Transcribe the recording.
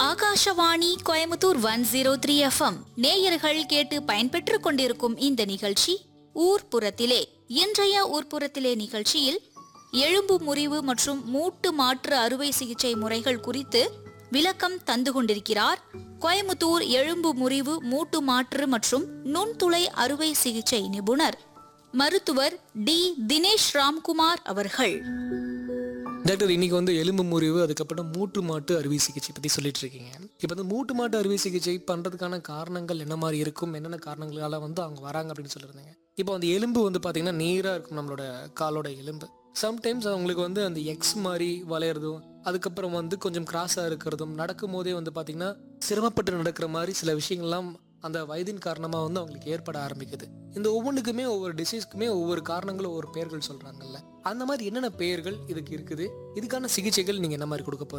Akashvani Coimbatore one zero three FM நேயர்கள் கேட்டு பயன்பெற்றுக் கொண்டிருக்கும் இந்த நிகழ்ச்சி ஊர்ப்புறத்திலே இன்றைய ஊர்ப்புறத்திலே நிகழ்ச்சியில் எலும்பு முறிவு மற்றும் மூட்டு மாற்று அறுவை சிகிச்சை முறைகள் குறித்து விளக்கம் தந்து கொண்டிருக்கிறார் கோயமுத்தூர் எலும்பு முறிவு மூட்டு மாற்று மற்றும் நுண்துளை அறுவை சிகிச்சை நிபுணர் மருத்துவர் டி தினேஷ் ராம்குமார் அவர்கள் டாக்டர் இன்னைக்கு வந்து எலும்பு முறிவு அதுக்கப்புறம் மூட்டு மாட்டு அறுவை சிகிச்சை பற்றி சொல்லிட்டு இருக்கீங்க இப்போ வந்து மூட்டு மாட்டு அறுவை சிகிச்சை பண்ணுறதுக்கான காரணங்கள் என்ன மாதிரி இருக்கும் என்னென்ன காரணங்களால வந்து அவங்க வராங்க அப்படின்னு சொல்லியிருந்தாங்க இப்போ அந்த எலும்பு வந்து பார்த்தீங்கன்னா நேராக இருக்கும் நம்மளோட காலோட எலும்பு சம்டைம்ஸ் அவங்களுக்கு வந்து அந்த எக்ஸ் மாதிரி வளையிறதும் அதுக்கப்புறம் வந்து கொஞ்சம் கிராஸாக இருக்கிறதும் நடக்கும் போதே வந்து பார்த்தீங்கன்னா சிரமப்பட்டு நடக்கிற மாதிரி சில விஷயங்கள்லாம் அந்த வயதின் காரணமாக வந்து அவங்களுக்கு ஏற்பட ஆரம்பிக்குது இந்த ஒவ்வொன்றுக்குமே ஒவ்வொரு டிசீஸ்க்குமே ஒவ்வொரு காரணங்களும் ஒவ்வொரு பெயர்கள் சொல்கிறாங்கல்ல அந்த மாதிரி என்னென்ன பெயர்கள் இதுக்கு இருக்குது இதுக்கான சிகிச்சைகள் நீங்கள் என்ன மாதிரி கொடுக்க போறீங்க